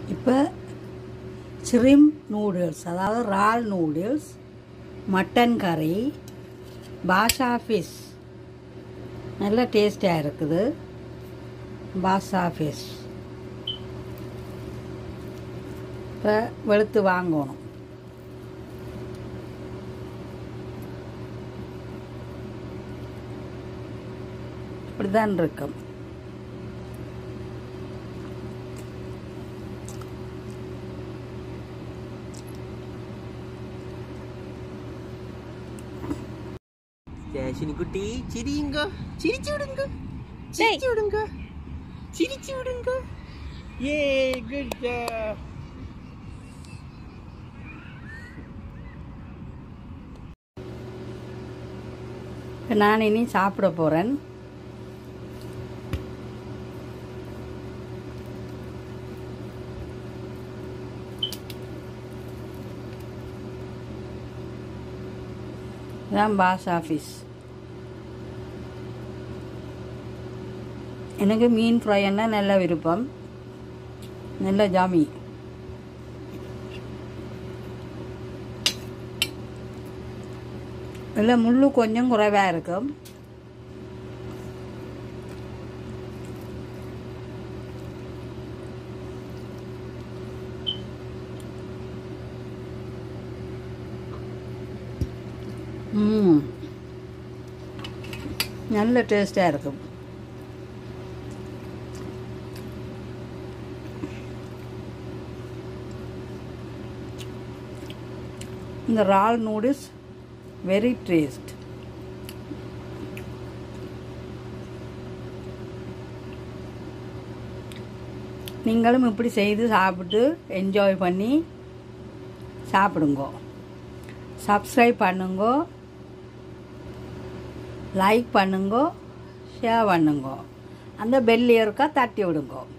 இப்போ shrimp noodles அதாவது ரால் நூடுல்ஸ் மட்டன் கறி பாஷா ஃபிஷ் நல்ல டேஸ்டியாக இருக்குது பாஷா ஃபிஷ் இப்போ வெளுத்து வாங்கணும் இப்படி தான் இருக்கும் ஸ்டேஷன் குட்டி சிரிங்க சிரிச்சு விடுங்க சிரிச்சு விடுங்க சிரிச்சு விடுங்க ஏ குட் ஜாப் இப்போ நான் இனி சாப்பிட போகிறேன் இதான் பாஸ் ஆஃபீஸ் எனக்கு மீன் ஃப்ரைன்னா நல்ல விருப்பம் நல்ல ஜாமி இல்லை முள்ளு கொஞ்சம் குறைவாக இருக்கும் ம் நல்ல டேஸ்டாக இருக்கும் இந்த ரால் நூடுல்ஸ் வெரி டேஸ்ட் நீங்களும் இப்படி செய்து சாப்பிட்டு என்ஜாய் பண்ணி சாப்பிடுங்க சப்ஸ்கிரைப் பண்ணுங்க லைக் பண்ணுங்க ஷேர் பண்ணுங்க அந்த பெல் இருக்கா தட்டி விடுங்க